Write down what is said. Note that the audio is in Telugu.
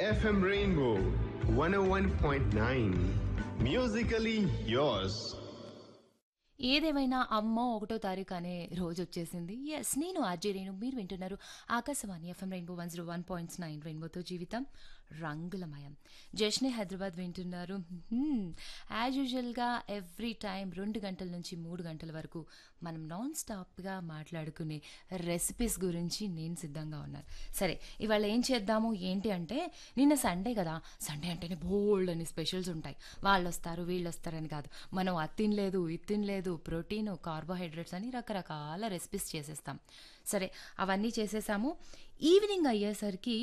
FM Rainbow 101.9. Musically yours. ఏదేమైనా అమ్మో ఒకటో తారీఖు అనే రోజు వచ్చేసింది ఎస్ నేను ఆర్జే రేణు మీరు వింటున్నారు Akashvani FM rainbow one zero one points nine రెయిన్బోతో జీవితం రంగులమయం జష్నే హైదరాబాద్ వింటున్నారు యాజ్ యూజువల్గా ఎవ్రీ టైం రెండు గంటల నుంచి మూడు గంటల వరకు మనం నాన్ స్టాప్గా మాట్లాడుకునే రెసిపీస్ గురించి నేను సిద్ధంగా ఉన్నాను సరే ఇవాళ ఏం చేద్దాము ఏంటి అంటే నిన్న సండే కదా సండే అంటేనే బోల్డ్ అని స్పెషల్స్ ఉంటాయి వాళ్ళు వస్తారు వీళ్ళు వస్తారని కాదు మనం అది తినలేదు ఇది తినలేదు ప్రోటీన్ కార్బోహైడ్రేట్స్ అని రకరకాల రెసిపీస్ చేసేస్తాం సరే అవన్నీ చేసేసాము ఈవినింగ్ అయ్యేసరికి